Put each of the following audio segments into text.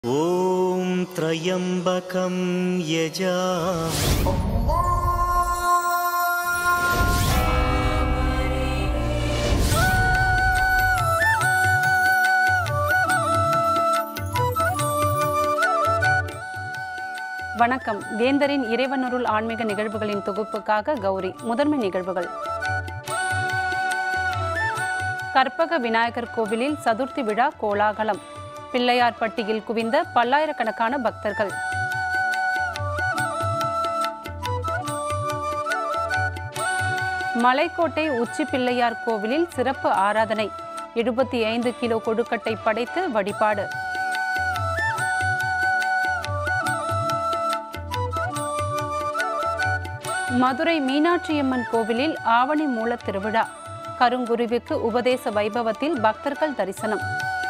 ॐ त्र्यम्बकं यजामि வணக்கம் வேந்தரின் இறைவனருள் ஆன்மீக நிகழ்வுகளின் தொகுப்புக்காக கௌரி முதன்மை நிகழ்வுகள் கற்பக விநாயகர் கோவிலில் சதுர்த்தி விழா கோலாகலம் பிள்ளையார்பட்டியில் குவிந்த பல்லாயிரக்கணக்கான பக்தர்கள் மலைக்கோட்டை உச்சி பிள்ளையார் கோவிலில் சிறப்பு ஆராதனை எழுபத்தி ஐந்து கிலோ கொழுக்கட்டை படைத்து வழிபாடு மதுரை மீனாட்சியம்மன் கோவிலில் ஆவணி மூல திருவிழா கருங்குருவிக்கு உபதேச வைபவத்தில் பக்தர்கள் தரிசனம்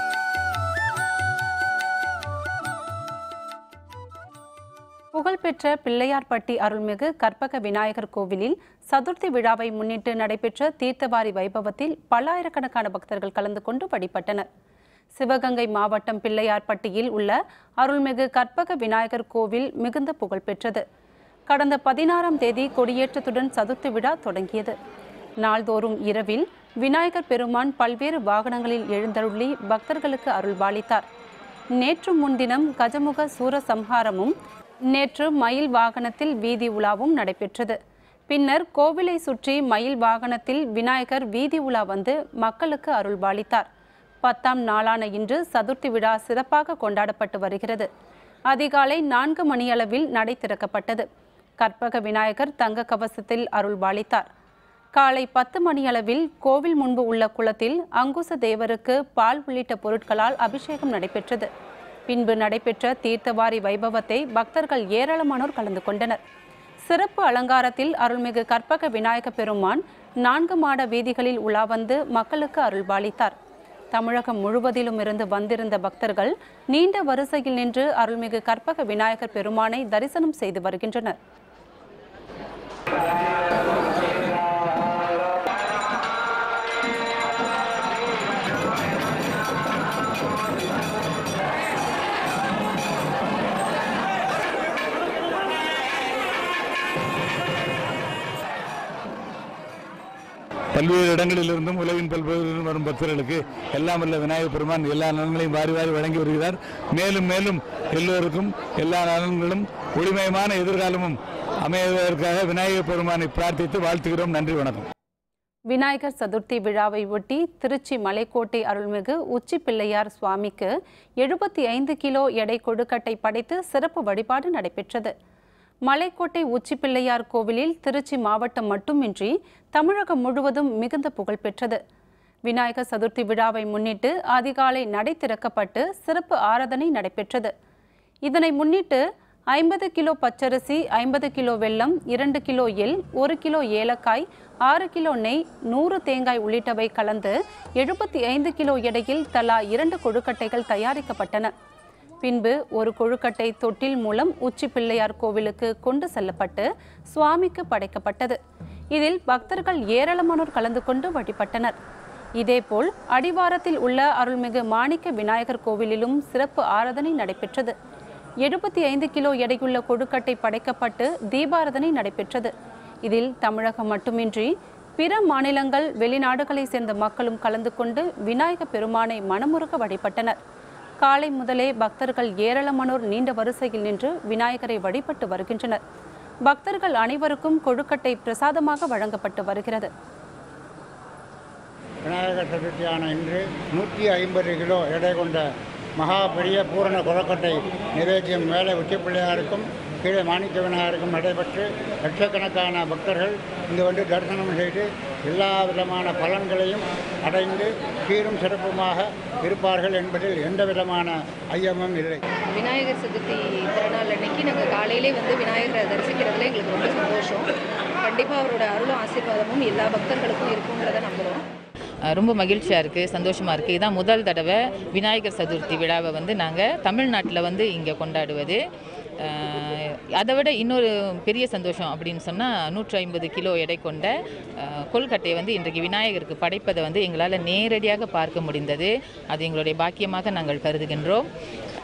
புகழ்பெற்ற பிள்ளையார்பட்டி அருள்மிகு கற்பக விநாயகர் கோவிலில் சதுர்த்தி விழாவை முன்னிட்டு நடைபெற்ற தீர்த்தவாரி வைபவத்தில் பல்லாயிரக்கணக்கான பக்தர்கள் கலந்து கொண்டு வழிபட்டனர் சிவகங்கை மாவட்டம் பிள்ளையார்பட்டியில் உள்ள அருள்மிகு கற்பக விநாயகர் கோவில் மிகுந்த புகழ்பெற்றது கடந்த பதினாறாம் தேதி கொடியேற்றத்துடன் சதுர்த்தி விழா தொடங்கியது நாள்தோறும் இரவில் விநாயகர் பெருமான் பல்வேறு வாகனங்களில் எழுந்தருளி பக்தர்களுக்கு அருள்பாலித்தார் நேற்று முன்தினம் கஜமுக சூரசம்ஹாரமும் நேற்று மயில் வாகனத்தில் வீதி உலாவும் நடைபெற்றது பின்னர் கோவிலை சுற்றி மயில் வாகனத்தில் விநாயகர் வீதி உலா வந்து மக்களுக்கு அருள்பாலித்தார் பத்தாம் நாளான இன்று சதுர்த்தி விழா சிறப்பாக கொண்டாடப்பட்டு வருகிறது அதிகாலை நான்கு மணியளவில் நடை திறக்கப்பட்டது கற்பக விநாயகர் தங்க கவசத்தில் அருள்பாலித்தார் காலை பத்து மணியளவில் கோவில் முன்பு உள்ள குளத்தில் அங்குச தேவருக்கு பால் உள்ளிட்ட பொருட்களால் அபிஷேகம் நடைபெற்றது பின்பு நடைபெற்ற தீர்த்தவாரி வைபவத்தை பக்தர்கள் ஏராளமானோர் கலந்து கொண்டனர் சிறப்பு அலங்காரத்தில் அருள்மிகு கற்பக விநாயக பெருமான் நான்கு மாட வீதிகளில் உலா வந்து மக்களுக்கு அருள்பாலித்தார் தமிழகம் முழுவதிலும் இருந்து வந்திருந்த பக்தர்கள் நீண்ட வரிசையில் நின்று அருள்மிகு கற்பக விநாயகர் பெருமானை தரிசனம் செய்து வருகின்றனர் பல்வேறு இடங்களிலிருந்தும் உலகின் பல்வேறு வரும் பக்தர்களுக்கு எல்லாம் வல்ல விநாயகர் பெருமான் எல்லா நலன்களையும் வாரி வாரி வழங்கி வருகிறார் மேலும் மேலும் எல்லோருக்கும் எல்லா நலன்களும் ஒளிமயமான எதிர்காலமும் அமைவதற்காக விநாயகர் பெருமானை பிரார்த்தித்து வாழ்த்துகிறோம் நன்றி வணக்கம் விநாயகர் சதுர்த்தி விழாவை ஒட்டி திருச்சி மலைக்கோட்டை அருள்மிகு உச்சி பிள்ளையார் சுவாமிக்கு எழுபத்தி ஐந்து கிலோ எடை கொழுக்கட்டை படைத்து சிறப்பு வழிபாடு நடைபெற்றது மலைக்கோட்டை உச்சி பிள்ளையார் கோவிலில் திருச்சி மாவட்டம் மட்டுமின்றி தமிழகம் முழுவதும் மிகுந்த புகழ் பெற்றது விநாயகர் சதுர்த்தி விழாவை முன்னிட்டு அதிகாலை நடை திறக்கப்பட்டு சிறப்பு ஆராதனை நடைபெற்றது இதனை முன்னிட்டு ஐம்பது கிலோ பச்சரிசி ஐம்பது கிலோ வெல்லம் இரண்டு கிலோ எள் ஒரு கிலோ ஏலக்காய் ஆறு கிலோ நெய் நூறு தேங்காய் உள்ளிட்டவை கலந்து எழுபத்தி ஐந்து கிலோ எடையில் தலா இரண்டு கொழுக்கட்டைகள் தயாரிக்கப்பட்டன பின்பு ஒரு கொழுக்கட்டை தொட்டில் மூலம் உச்சி பிள்ளையார் கோவிலுக்கு கொண்டு செல்லப்பட்டு சுவாமிக்கு படைக்கப்பட்டது இதில் பக்தர்கள் ஏராளமானோர் கலந்து கொண்டு வழிபட்டனர் இதேபோல் அடிவாரத்தில் உள்ள அருள்மிகு மாணிக்க விநாயகர் கோவிலிலும் சிறப்பு ஆராதனை நடைபெற்றது எழுபத்தி ஐந்து கிலோ எடையுள்ள கொழுக்கட்டை படைக்கப்பட்டு தீபாராதனை நடைபெற்றது இதில் தமிழகம் மட்டுமின்றி பிற மாநிலங்கள் வெளிநாடுகளை சேர்ந்த மக்களும் கலந்து கொண்டு விநாயக பெருமானை மனமுருக வழிபட்டனர் காலை முதலே பக்தர்கள் ஏராளமானோர் நீண்ட வரிசையில் நின்று விநாயகரை வழிபட்டு வருகின்றனர் பக்தர்கள் அனைவருக்கும் கொழுக்கட்டை பிரசாதமாக வழங்கப்பட்டு வருகிறது விநாயகர் சதுர்த்தியான இன்று நூற்றி ஐம்பது கிலோ எடை கொண்ட மகா பெரிய பூரண கொலக்கட்டை நிவேத்தியம் மேலே உச்சிப்பிள்ளையாருக்கும் கீழே மாணிக்க விநாயகருக்கும் நடைபெற்று லட்சக்கணக்கான பக்தர்கள் இங்கு வந்து தரிசனம் செய்து எல்லா விதமான பலன்களையும் அடைந்து சீரும் சிறப்புமாக இருப்பார்கள் என்பதில் எந்த விதமான ஐயமும் இல்லை விநாயகர் சதுர்த்தி திருநாள் அன்னைக்கு நாங்கள் காலையிலே வந்து விநாயகரை தரிசிக்கிறதுல எங்களுக்கு ரொம்ப சந்தோஷம் கண்டிப்பாக அவரோட அருளும் ஆசீர்வாதமும் எல்லா பக்தர்களுக்கும் இருக்குங்கிறத நம்புகிறோம் அஹ் ரொம்ப மகிழ்ச்சியாக இருக்குது சந்தோஷமாக இருக்குது இதான் முதல் தடவை விநாயகர் சதுர்த்தி விழாவை வந்து நாங்கள் தமிழ்நாட்டில் வந்து இங்கே கொண்டாடுவது அஹ் அதை விட இன்னொரு பெரிய சந்தோஷம் அப்படின்னு சொன்னால் நூற்றி ஐம்பது கிலோ எடை கொண்ட அஹ், கொல்கட்டையை வந்து இன்றைக்கு விநாயகருக்கு படைப்பதை வந்து எங்களால் நேரடியாக பார்க்க முடிந்தது அது எங்களுடைய பாக்கியமாக நாங்கள் கருதுகின்றோம்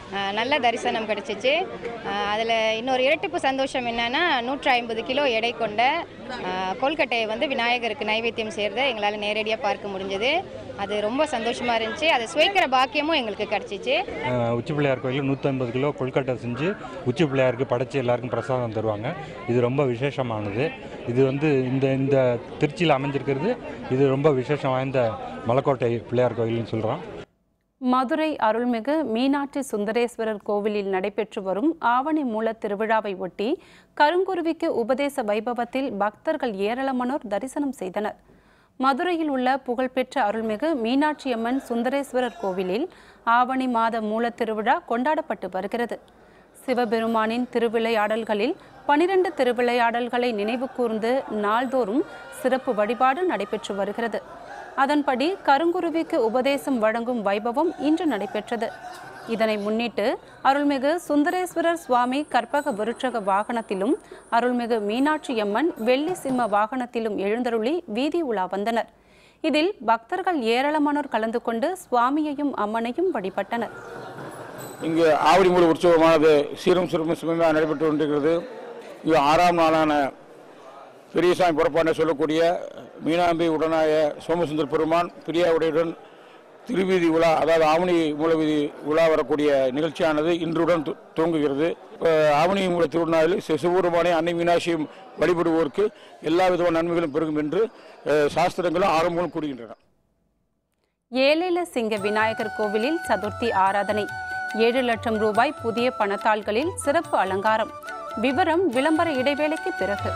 அஹ், நல்ல தரிசனம் கிடச்சிச்சு அதில் இன்னொரு இரட்டிப்பு சந்தோஷம் என்னன்னா நூற்றி ஐம்பது கிலோ எடை கொண்ட அஹ், கொல்கட்டையை வந்து விநாயகருக்கு நைவேத்தியம் செய்கிறத எங்களால் நேரடியாக பார்க்க முடிஞ்சது அது ரொம்ப சந்தோஷமாக இருந்துச்சு அதை சுவைக்கிற பாக்கியமும் எங்களுக்கு கிடச்சிச்சு அஹ் உச்சி பிள்ளையார் கோயிலில் நூற்றம்பது கிலோ கொல்கட்டை செஞ்சு உச்சி பிள்ளையாருக்கு படைச்சு எல்லாருக்கும் பிரசாதம் தருவாங்க இது ரொம்ப விசேஷமானது இது வந்து இந்த இந்த திருச்சியில் அமைஞ்சிருக்கிறது இது ரொம்ப விசேஷம் வாய்ந்த மலைக்கோட்டை பிள்ளையார் கோயில்னு சொல்கிறோம் மதுரை அருள்மிகு மீனாட்சி சுந்தரேஸ்வரர் கோவிலில் நடைபெற்று வரும் ஆவணி மூல திருவிழாவை ஒட்டி கருங்குருவிக்கு உபதேச வைபவத்தில் பக்தர்கள் ஏராளமானோர் தரிசனம் செய்தனர் மதுரையில் உள்ள புகழ்பெற்ற அருள்மிகு மீனாட்சியம்மன் சுந்தரேஸ்வரர் கோவிலில் ஆவணி மாத மூல திருவிழா கொண்டாடப்பட்டு வருகிறது சிவபெருமானின் திருவிளையாடல்களில் பனிரெண்டு திருவிளையாடல்களை நினைவு கூர்ந்து நாள்தோறும் சிறப்பு வழிபாடு நடைபெற்று வருகிறது அதன்படி கருங்குருவிக்கு உபதேசம் வழங்கும் வைபவம் இன்று நடைபெற்றது இதனை முன்னிட்டு அருள்மிகு சுந்தரேஸ்வரர் சுவாமி கற்பக விருட்சக வாகனத்திலும் அருள்மிகு மீனாட்சியம்மன் வெள்ளி சிம்ம வாகனத்திலும் எழுந்தருளி வீதி உலா வந்தனர் இதில் பக்தர்கள் ஏராளமானோர் கலந்து கொண்டு சுவாமியையும் அம்மனையும் வழிபட்டனர் இங்கு ஆவடி மூல உற்சவமானது சீரும் சிறுமும் சுமமாக நடைபெற்று கொண்டிருக்கிறது இங்கு ஆறாம் நாளான பெரியசாமி புறப்பாண்டை சொல்லக்கூடிய மீனாம்பி உடனாய சோமசுந்தர் பெருமான் பிரியாவுடையுடன் திருவீதி உலா அதாவது ஆவணி மூலவீதி உலா வரக்கூடிய நிகழ்ச்சியானது இன்றுடன் து- துவங்குகிறது அஹ் ஆவணி மூல திருநாளில் சி- சிவபெருமானை அன்னை மீனாட்சியும் வழிபடுவோருக்கு எல்லா விதமான நன்மைகளும் பெருகும் என்று அஹ், சாஸ்திரங்களும் ஆரம்பங்களும் கூறுகின்றன ஏலேல சிங்க விநாயகர் கோவிலில் சதுர்த்தி ஆராதனை ஏழு லட்சம் ரூபாய் புதிய பணத்தாள்களில் சிறப்பு அலங்காரம் விவரம் விளம்பர இடைவேளைக்கு பிறகு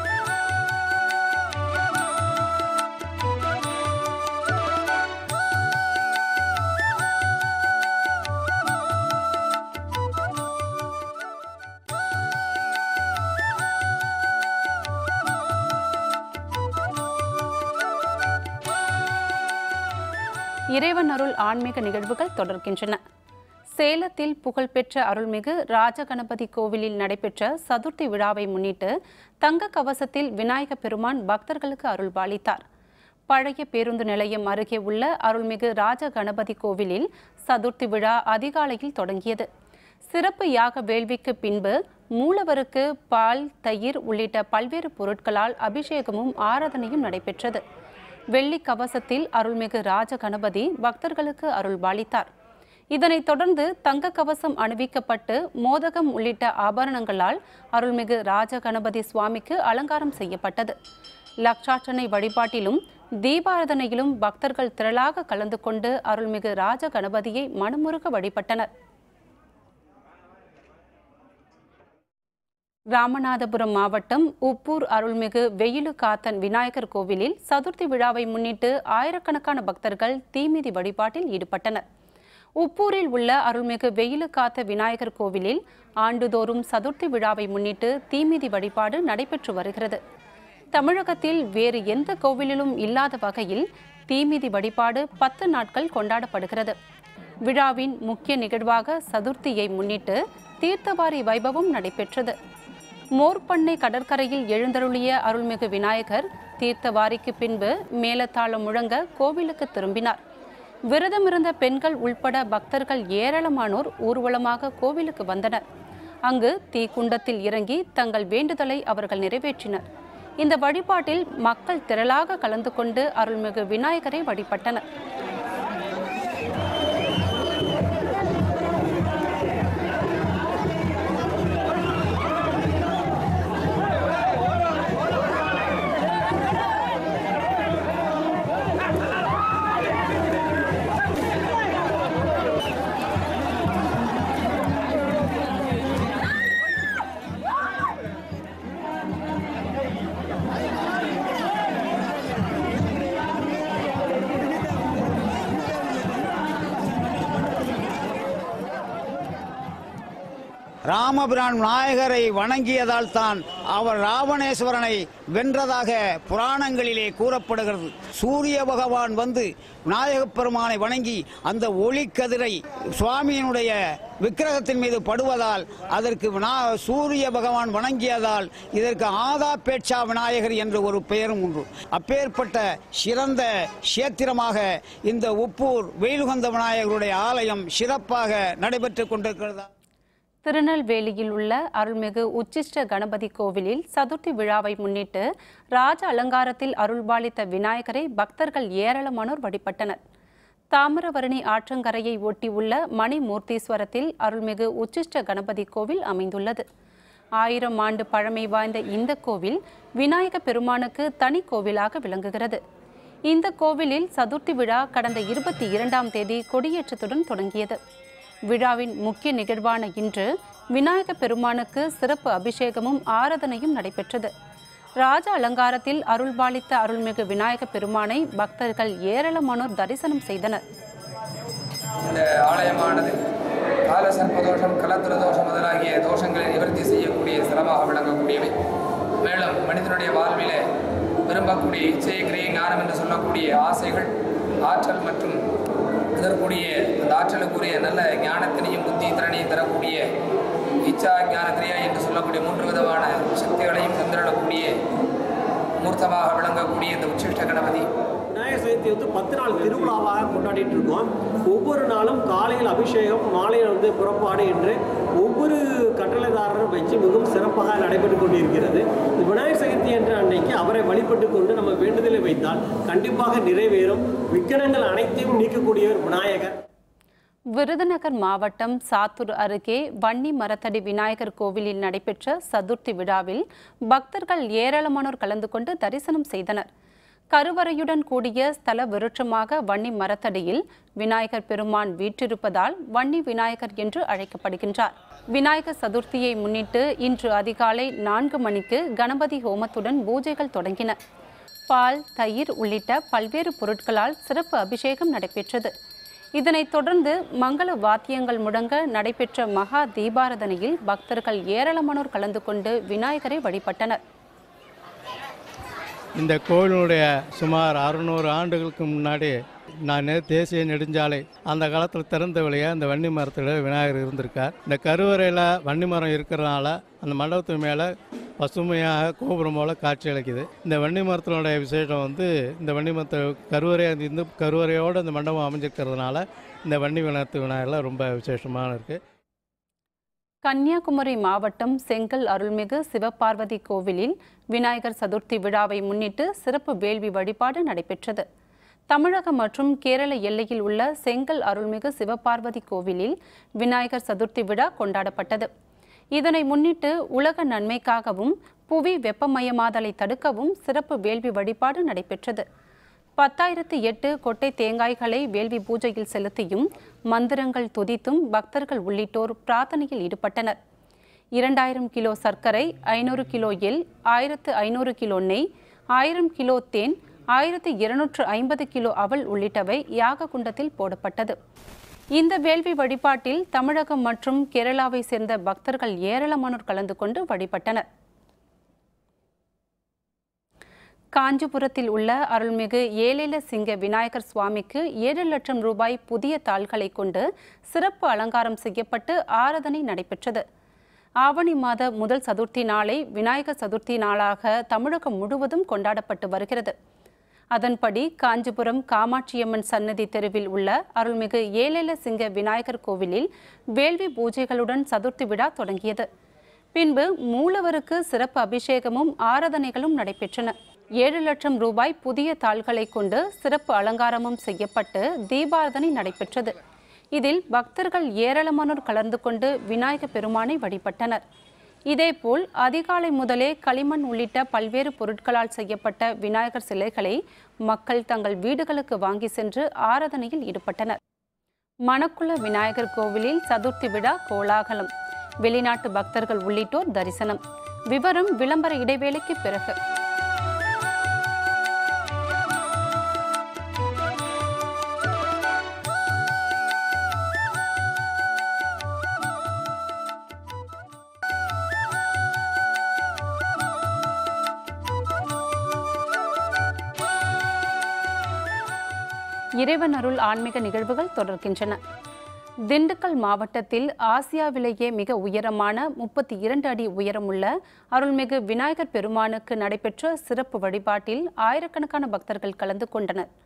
இறைவன் அருள் ஆன்மீக நிகழ்வுகள் தொடர்கின்றன சேலத்தில் புகழ்பெற்ற அருள்மிகு ராஜகணபதி கோவிலில் நடைபெற்ற சதுர்த்தி விழாவை முன்னிட்டு தங்க கவசத்தில் விநாயக பெருமான் பக்தர்களுக்கு அருள்பாலித்தார் பழைய பேருந்து நிலையம் அருகே உள்ள அருள்மிகு ராஜ கணபதி கோவிலில் சதுர்த்தி விழா அதிகாலையில் தொடங்கியது சிறப்பு யாக வேள்விக்கு பின்பு மூலவருக்கு பால் தயிர் உள்ளிட்ட பல்வேறு பொருட்களால் அபிஷேகமும் ஆராதனையும் நடைபெற்றது வெள்ளி கவசத்தில் அருள்மிகு ராஜ கணபதி பக்தர்களுக்கு அருள்பாலித்தார் இதனைத் தொடர்ந்து தங்க கவசம் அணிவிக்கப்பட்டு மோதகம் உள்ளிட்ட ஆபரணங்களால் அருள்மிகு ராஜ கணபதி சுவாமிக்கு அலங்காரம் செய்யப்பட்டது லக்ஷார்ச்சனை வழிபாட்டிலும் தீபாராதனையிலும் பக்தர்கள் திரளாக கலந்து கொண்டு அருள்மிகு ராஜ கணபதியை மனமுருக வழிபட்டனர் ராமநாதபுரம் மாவட்டம் உப்பூர் அருள்மிகு வெயிலு காத்தன் விநாயகர் கோவிலில் சதுர்த்தி விழாவை முன்னிட்டு ஆயிரக்கணக்கான பக்தர்கள் தீமிதி வழிபாட்டில் ஈடுபட்டனர் உப்பூரில் உள்ள அருள்மிகு வெயிலு காத்த விநாயகர் கோவிலில் ஆண்டுதோறும் சதுர்த்தி விழாவை முன்னிட்டு தீமிதி வழிபாடு நடைபெற்று வருகிறது தமிழகத்தில் வேறு எந்த கோவிலிலும் இல்லாத வகையில் தீமிதி வழிபாடு பத்து நாட்கள் கொண்டாடப்படுகிறது விழாவின் முக்கிய நிகழ்வாக சதுர்த்தியை முன்னிட்டு தீர்த்தவாரி வைபவம் நடைபெற்றது மோர்பண்ணை கடற்கரையில் எழுந்தருளிய அருள்மிகு விநாயகர் தீர்த்தவாரிக்கு பின்பு மேலத்தாளம் முழங்க கோவிலுக்கு திரும்பினார் விரதமிருந்த பெண்கள் உள்பட பக்தர்கள் ஏராளமானோர் ஊர்வலமாக கோவிலுக்கு வந்தனர் அங்கு தீக்குண்டத்தில் இறங்கி தங்கள் வேண்டுதலை அவர்கள் நிறைவேற்றினர் இந்த வழிபாட்டில் மக்கள் திரளாக கலந்து கொண்டு அருள்மிகு விநாயகரை வழிபட்டனர் ராமபிரான் நாயகரை வணங்கியதால் தான் அவர் ராவணேஸ்வரனை வென்றதாக புராணங்களிலே கூறப்படுகிறது சூரிய பகவான் வந்து விநாயகப் பெருமானை வணங்கி அந்த ஒளிக்கதிரை சுவாமியினுடைய விக்கிரகத்தின் மீது படுவதால் அதற்கு வினா சூரிய பகவான் வணங்கியதால் இதற்கு ஆதா பேட்சா விநாயகர் என்ற ஒரு பெயரும் உண்டு அப்பேற்பட்ட சிறந்த கஷேத்திரமாக இந்த உப்பூர் வெயிலுகந்த விநாயகருடைய ஆலயம் சிறப்பாக நடைபெற்றுக் கொண்டிருக்கிறது திருநெல்வேலியில் உள்ள அருள்மிகு உச்சிஷ்ட கணபதி கோவிலில் சதுர்த்தி விழாவை முன்னிட்டு ராஜ அலங்காரத்தில் அருள்பாலித்த விநாயகரை பக்தர்கள் ஏராளமானோர் வழிபட்டனர் தாமிரபரணி ஆற்றங்கரையை ஒட்டி உள்ள மணிமூர்த்தீஸ்வரத்தில் அருள்மிகு உச்சிஷ்ட கணபதி கோவில் அமைந்துள்ளது ஆயிரம் ஆண்டு பழமை வாய்ந்த இந்த கோவில் விநாயக பெருமானுக்கு தனி கோவிலாக விளங்குகிறது இந்த கோவிலில் சதுர்த்தி விழா கடந்த இருபத்தி இரண்டாம் தேதி கொடியேற்றத்துடன் தொடங்கியது விழாவின் முக்கிய நிகழ்வான இன்று விநாயக பெருமானுக்கு சிறப்பு அபிஷேகமும் ஆராதனையும் நடைபெற்றது ராஜ அலங்காரத்தில் அருள்பாலித்த அருள்மிகு விநாயக பெருமானை பக்தர்கள் ஏராளமானோர் தரிசனம் செய்தனர் இந்த ஆலயமானது கால சர்ப்பதோஷம் கலத்துர தோஷம் முதலாகிய தோஷங்களை நிவர்த்தி செய்யக்கூடிய ஸ்தலமாக விளங்கக்கூடியவை மேலும் மனிதனுடைய வாழ்விலே விரும்பக்கூடிய இச்சை கிரியை ஞானம் என்று சொல்லக்கூடிய ஆசைகள் ஆற்றல் மற்றும் இதற்குரிய அந்த ஆற்றலுக்குரிய நல்ல ஞானத்தினையும் புத்தி திறனையும் தரக்கூடிய இச்சா ஞான கிரியா என்று சொல்லக்கூடிய மூன்று விதமான சக்திகளையும் தந்திரக்கூடிய மூர்த்தமாக விளங்கக்கூடிய இந்த உச்சிஷ்ட கணபதி விநாயகர் சதுர்த்தி வந்து பத்து நாள் திருவிழாவாக கொண்டாடிட்டு இருக்கோம் ஒவ்வொரு நாளும் காலையில் அபிஷேகம் மாலையில் வந்து புறப்பாடு என்று ஒவ்வொரு கட்டளைதாரரும் வச்சு மிகவும் சிறப்பாக நடைபெற்று கொண்டிருக்கிறது இந்த விநாயகர் சதுர்த்தி என்ற அன்னைக்கு அவரை வழிபட்டு கொண்டு நம்ம வேண்டுதலை வைத்தால் கண்டிப்பாக நிறைவேறும் விக்கனங்கள் அனைத்தையும் நீக்கக்கூடியவர் விநாயகர் விருதுநகர் மாவட்டம் சாத்தூர் அருகே வன்னி மரத்தடி விநாயகர் கோவிலில் நடைபெற்ற சதுர்த்தி விழாவில் பக்தர்கள் ஏராளமானோர் கலந்து கொண்டு தரிசனம் செய்தனர் கருவறையுடன் கூடிய ஸ்தல விருட்சமாக வன்னி மரத்தடியில் விநாயகர் பெருமான் வீற்றிருப்பதால் வன்னி விநாயகர் என்று அழைக்கப்படுகின்றார் விநாயகர் சதுர்த்தியை முன்னிட்டு இன்று அதிகாலை நான்கு மணிக்கு கணபதி ஹோமத்துடன் பூஜைகள் தொடங்கின பால் தயிர் உள்ளிட்ட பல்வேறு பொருட்களால் சிறப்பு அபிஷேகம் நடைபெற்றது இதனைத் தொடர்ந்து மங்கள வாத்தியங்கள் முழங்க நடைபெற்ற மகா தீபாரதனையில் பக்தர்கள் ஏராளமானோர் கலந்து கொண்டு விநாயகரை வழிபட்டனர் இந்த கோவிலுடைய சுமார் அறுநூறு ஆண்டுகளுக்கு முன்னாடி நான் தேசிய நெடுஞ்சாலை அந்த காலத்தில் திறந்த வழியா இந்த வன்னி மரத்தில் விநாயகர் இருந்திருக்கார் இந்த கருவறையில் வன்னி மரம் இருக்கிறதுனால அந்த மண்டபத்து மேலே பசுமையாக கோபுரம் போல காட்சி அளிக்குது இந்த வன்னி மரத்தினுடைய விசேஷம் வந்து இந்த வன்னி மரத்தை கருவறை அந்த இந்த கருவறையோடு இந்த மண்டபம் அமைஞ்சிருக்கிறதுனால இந்த வன்னி விநாயகத்து விநாயகர்லாம் ரொம்ப விசேஷமாக இருக்குது கன்னியாகுமரி மாவட்டம் செங்கல் அருள்மிகு சிவபார்வதி கோவிலில் விநாயகர் சதுர்த்தி விழாவை முன்னிட்டு சிறப்பு வேள்வி வழிபாடு நடைபெற்றது தமிழகம் மற்றும் கேரள எல்லையில் உள்ள செங்கல் அருள்மிகு சிவபார்வதி கோவிலில் விநாயகர் சதுர்த்தி விழா கொண்டாடப்பட்டது இதனை முன்னிட்டு உலக நன்மைக்காகவும் புவி வெப்பமயமாதலை தடுக்கவும் சிறப்பு வேள்வி வழிபாடு நடைபெற்றது பத்தாயிரத்து எட்டு கொட்டை தேங்காய்களை வேள்வி பூஜையில் செலுத்தியும் மந்திரங்கள் துதித்தும் பக்தர்கள் உள்ளிட்டோர் பிரார்த்தனையில் ஈடுபட்டனர் இரண்டாயிரம் கிலோ சர்க்கரை ஐநூறு கிலோ எள் ஆயிரத்து ஐநூறு கிலோ நெய் ஆயிரம் கிலோ தேன் ஆயிரத்து இருநூற்று ஐம்பது கிலோ அவல் உள்ளிட்டவை யாக குண்டத்தில் போடப்பட்டது இந்த வேள்வி வழிபாட்டில் தமிழகம் மற்றும் கேரளாவை சேர்ந்த பக்தர்கள் ஏராளமானோர் கலந்து கொண்டு வழிபட்டனர் காஞ்சிபுரத்தில் உள்ள அருள்மிகு ஏலேல சிங்க விநாயகர் சுவாமிக்கு ஏழு லட்சம் ரூபாய் புதிய தாள்களை கொண்டு சிறப்பு அலங்காரம் செய்யப்பட்டு ஆராதனை நடைபெற்றது ஆவணி மாத முதல் சதுர்த்தி நாளை விநாயகர் சதுர்த்தி நாளாக தமிழகம் முழுவதும் கொண்டாடப்பட்டு வருகிறது அதன்படி காஞ்சிபுரம் காமாட்சியம்மன் சன்னதி தெருவில் உள்ள அருள்மிகு ஏலேல சிங்க விநாயகர் கோவிலில் வேள்வி பூஜைகளுடன் சதுர்த்தி விழா தொடங்கியது பின்பு மூலவருக்கு சிறப்பு அபிஷேகமும் ஆராதனைகளும் நடைபெற்றன ஏழு லட்சம் ரூபாய் புதிய தாள்களை கொண்டு சிறப்பு அலங்காரமும் செய்யப்பட்டு தீபாரதனை நடைபெற்றது இதில் பக்தர்கள் ஏராளமானோர் கலந்து கொண்டு விநாயக பெருமானை வழிபட்டனர் இதேபோல் அதிகாலை முதலே களிமண் உள்ளிட்ட பல்வேறு பொருட்களால் செய்யப்பட்ட விநாயகர் சிலைகளை மக்கள் தங்கள் வீடுகளுக்கு வாங்கி சென்று ஆராதனையில் ஈடுபட்டனர் மணக்குள விநாயகர் கோவிலில் சதுர்த்தி விழா கோலாகலம் வெளிநாட்டு பக்தர்கள் உள்ளிட்டோர் தரிசனம் விவரம் விளம்பர இடைவேளைக்கு பிறகு இறைவன் அருள் ஆன்மீக நிகழ்வுகள் தொடர்கின்றன திண்டுக்கல் மாவட்டத்தில் ஆசியாவிலேயே மிக உயரமான முப்பத்தி இரண்டு அடி உயரமுள்ள அருள்மிகு விநாயகர் பெருமானுக்கு நடைபெற்ற சிறப்பு வழிபாட்டில் ஆயிரக்கணக்கான பக்தர்கள் கலந்து கொண்டனர்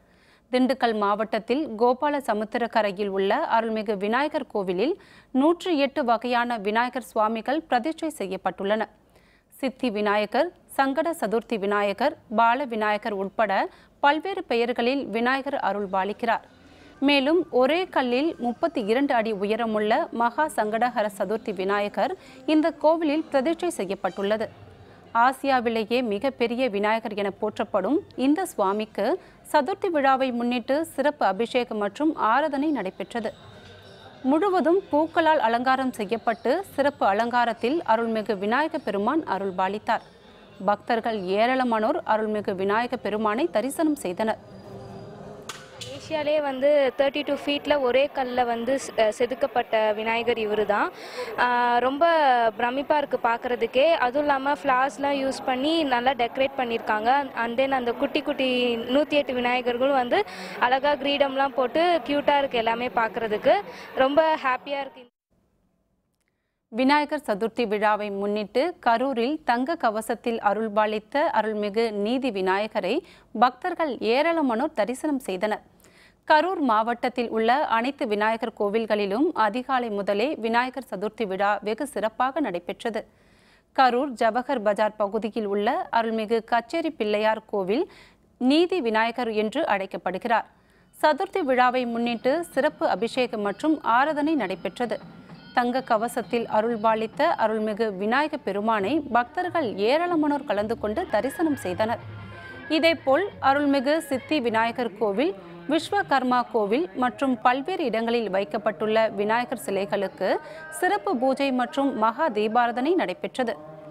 திண்டுக்கல் மாவட்டத்தில் கோபால சமுத்திரக்கரையில் உள்ள அருள்மிகு விநாயகர் கோவிலில் நூற்றி எட்டு வகையான விநாயகர் சுவாமிகள் பிரதிஷ்டை செய்யப்பட்டுள்ளன சித்தி விநாயகர் சங்கட சதுர்த்தி விநாயகர் பால விநாயகர் உட்பட பல்வேறு பெயர்களில் விநாயகர் அருள் பாலிக்கிறார் மேலும் ஒரே கல்லில் முப்பத்தி இரண்டு அடி உயரமுள்ள மகா சங்கடஹர சதுர்த்தி விநாயகர் இந்த கோவிலில் பிரதிஷ்டை செய்யப்பட்டுள்ளது ஆசியாவிலேயே மிகப்பெரிய விநாயகர் என போற்றப்படும் இந்த சுவாமிக்கு சதுர்த்தி விழாவை முன்னிட்டு சிறப்பு அபிஷேகம் மற்றும் ஆராதனை நடைபெற்றது முழுவதும் பூக்களால் அலங்காரம் செய்யப்பட்டு சிறப்பு அலங்காரத்தில் அருள்மிகு விநாயக பெருமான் அருள்பாலித்தார் பக்தர்கள் ஏராளமானோர் அருள்மிகு விநாயக பெருமானை தரிசனம் செய்தனர் ஏஷியாலே வந்து தேர்ட்டி டூ ஃபீட்டில் ஒரே கல்லில் வந்து செ- செதுக்கப்பட்ட விநாயகர் இவர் தான் ரொம்ப பிரமிப்பாக இருக்குது பார்க்குறதுக்கே அதுவும் இல்லாமல் ஃப்ளார்ஸ்லாம் யூஸ் பண்ணி நல்லா டெக்கரேட் பண்ணியிருக்காங்க அண்ட் தென் அந்த குட்டி குட்டி நூற்றி எட்டு விநாயகர்களும் வந்து அழகாக கிரீடம்லாம் போட்டு க்யூட்டாக இருக்குது எல்லாமே பார்க்குறதுக்கு ரொம்ப ஹாப்பியாக இருக்குது விநாயகர் சதுர்த்தி விழாவை முன்னிட்டு கரூரில் தங்க கவசத்தில் அருள்பாலித்த அருள்மிகு நீதி விநாயகரை பக்தர்கள் ஏராளமானோர் தரிசனம் செய்தனர் கரூர் மாவட்டத்தில் உள்ள அனைத்து விநாயகர் கோவில்களிலும் அதிகாலை முதலே விநாயகர் சதுர்த்தி விழா வெகு சிறப்பாக நடைபெற்றது கரூர் ஜவஹர் பஜார் பகுதியில் உள்ள அருள்மிகு கச்சேரி பிள்ளையார் கோவில் நீதி விநாயகர் என்று அழைக்கப்படுகிறார் சதுர்த்தி விழாவை முன்னிட்டு சிறப்பு அபிஷேகம் மற்றும் ஆராதனை நடைபெற்றது தங்க கவசத்தில் அருள்பாலித்த அருள்மிகு விநாயக பெருமானை பக்தர்கள் ஏராளமானோர் கலந்து கொண்டு தரிசனம் செய்தனர் இதேபோல் அருள்மிகு சித்தி விநாயகர் கோவில் விஸ்வகர்மா கோவில் மற்றும் பல்வேறு இடங்களில் வைக்கப்பட்டுள்ள விநாயகர் சிலைகளுக்கு சிறப்பு பூஜை மற்றும் மகா தீபாராதனை நடைபெற்றது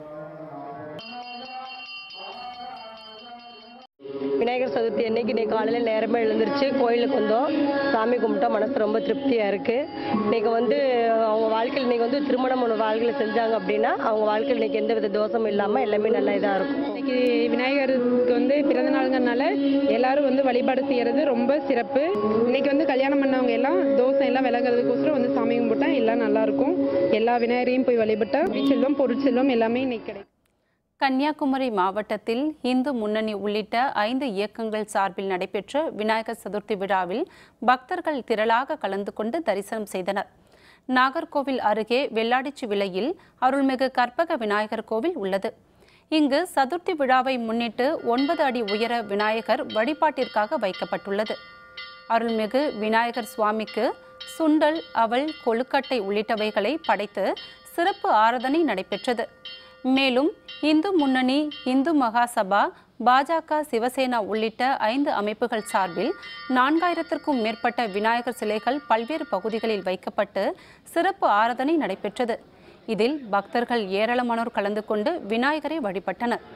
விநாயகர் சதுர்த்தி அன்னைக்கு இன்னைக்கு காலையில் நேரமே எழுந்திருச்சு கோயிலுக்கு வந்தோம் சாமி கும்பிட்டா மனசு ரொம்ப திருப்தியாக இருக்குது இன்னைக்கு வந்து அவங்க வாழ்க்கையில் இன்னைக்கு வந்து திருமணம் ஒன்று வாழ்க்கையில் செஞ்சாங்க அப்படின்னா அவங்க வாழ்க்கையில் இன்னைக்கு எந்த வித தோஷமும் இல்லாமல் எல்லாமே நல்லா இதாக இருக்கும் இன்னைக்கு விநாயகருக்கு வந்து பிறந்த நாளுங்கிறனால எல்லாரும் வந்து வழிபாடு செய்யறது ரொம்ப சிறப்பு இன்னைக்கு வந்து கல்யாணம் பண்ணவங்க எல்லாம் தோசை எல்லாம் விலகிறதுக்கோசரம் வந்து சாமி கும்பிட்டா எல்லாம் நல்லா இருக்கும் எல்லா விநாயகரையும் போய் வழிபட்டா செல்வம் பொருட்செல்வம் எல்லாமே இன்னைக்கு கிடைக்கும் கன்னியாகுமரி மாவட்டத்தில் இந்து முன்னணி உள்ளிட்ட ஐந்து இயக்கங்கள் சார்பில் நடைபெற்ற விநாயகர் சதுர்த்தி விழாவில் பக்தர்கள் திரளாக கலந்து கொண்டு தரிசனம் செய்தனர் நாகர்கோவில் அருகே வெள்ளாடிச்சி விலையில் அருள்மிகு கற்பக விநாயகர் கோவில் உள்ளது இங்கு சதுர்த்தி விழாவை முன்னிட்டு ஒன்பது அடி உயர விநாயகர் வழிபாட்டிற்காக வைக்கப்பட்டுள்ளது அருள்மிகு விநாயகர் சுவாமிக்கு சுண்டல் அவல் கொழுக்கட்டை உள்ளிட்டவைகளை படைத்து சிறப்பு ஆராதனை நடைபெற்றது மேலும் இந்து முன்னணி இந்து மகாசபா பாஜக சிவசேனா உள்ளிட்ட ஐந்து அமைப்புகள் சார்பில் நான்காயிரத்திற்கும் மேற்பட்ட விநாயகர் சிலைகள் பல்வேறு பகுதிகளில் வைக்கப்பட்டு சிறப்பு ஆராதனை நடைபெற்றது இதில் பக்தர்கள் ஏராளமானோர் கலந்து கொண்டு விநாயகரை வழிபட்டனர்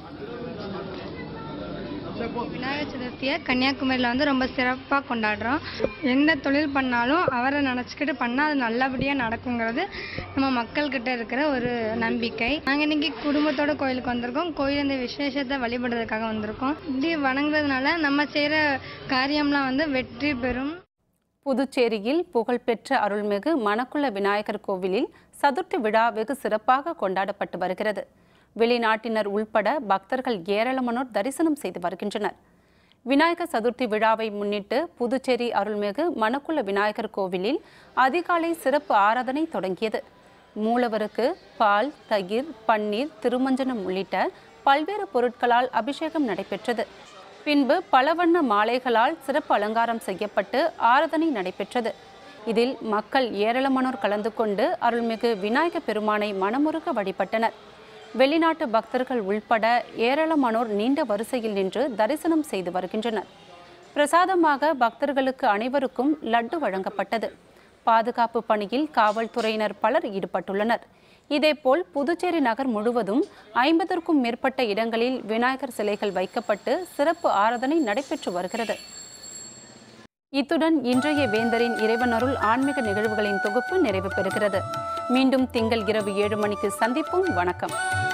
விநாயகர் சதுர்த்தியை கன்னியாகுமரியில் வந்து ரொம்ப சிறப்பாக கொண்டாடுறோம் எந்த தொழில் பண்ணாலும் அவரை நினச்சிக்கிட்டு பண்ணால் அது நல்லபடியாக நடக்குங்கிறது நம்ம மக்கள்கிட்ட இருக்கிற ஒரு நம்பிக்கை நாங்கள் இன்னைக்கு குடும்பத்தோட கோயிலுக்கு வந்திருக்கோம் கோயில் இந்த விசேஷத்தை வழிபடுறதுக்காக வந்திருக்கோம் இப்படி வணங்குறதுனால நம்ம செய்கிற காரியம்லாம் வந்து வெற்றி பெறும் புதுச்சேரியில் புகழ்பெற்ற அருள்மிகு மணக்குள விநாயகர் கோவிலில் சதுர்த்தி விழா வெகு சிறப்பாக கொண்டாடப்பட்டு வருகிறது வெளிநாட்டினர் உள்பட பக்தர்கள் ஏராளமானோர் தரிசனம் செய்து வருகின்றனர் விநாயகர் சதுர்த்தி விழாவை முன்னிட்டு புதுச்சேரி அருள்மிகு மணக்குள விநாயகர் கோவிலில் அதிகாலை சிறப்பு ஆராதனை தொடங்கியது மூலவருக்கு பால் தயிர் பன்னீர் திருமஞ்சனம் உள்ளிட்ட பல்வேறு பொருட்களால் அபிஷேகம் நடைபெற்றது பின்பு பல வண்ண மாலைகளால் சிறப்பு அலங்காரம் செய்யப்பட்டு ஆராதனை நடைபெற்றது இதில் மக்கள் ஏராளமானோர் கலந்து கொண்டு அருள்மிகு விநாயக பெருமானை மனமுருக வழிபட்டனர் வெளிநாட்டு பக்தர்கள் உள்பட ஏராளமானோர் நீண்ட வரிசையில் நின்று தரிசனம் செய்து வருகின்றனர் பிரசாதமாக பக்தர்களுக்கு அனைவருக்கும் லட்டு வழங்கப்பட்டது பாதுகாப்பு பணியில் காவல்துறையினர் பலர் ஈடுபட்டுள்ளனர் இதேபோல் புதுச்சேரி நகர் முழுவதும் ஐம்பதற்கும் மேற்பட்ட இடங்களில் விநாயகர் சிலைகள் வைக்கப்பட்டு சிறப்பு ஆராதனை நடைபெற்று வருகிறது இத்துடன் இன்றைய வேந்தரின் இறைவனருள் ஆன்மீக நிகழ்வுகளின் தொகுப்பு நிறைவு பெறுகிறது மீண்டும் திங்கள் இரவு ஏழு மணிக்கு சந்திப்போம் வணக்கம்